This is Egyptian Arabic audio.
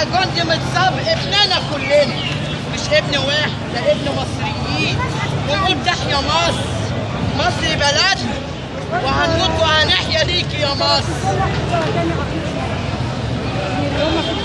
بقى جندي متصاب ابننا كلنا مش ابن واحد ده ابن مصريين ونقول تحيا مصر مصر بلدنا وهنموت وهنحيا ليكي يا مصر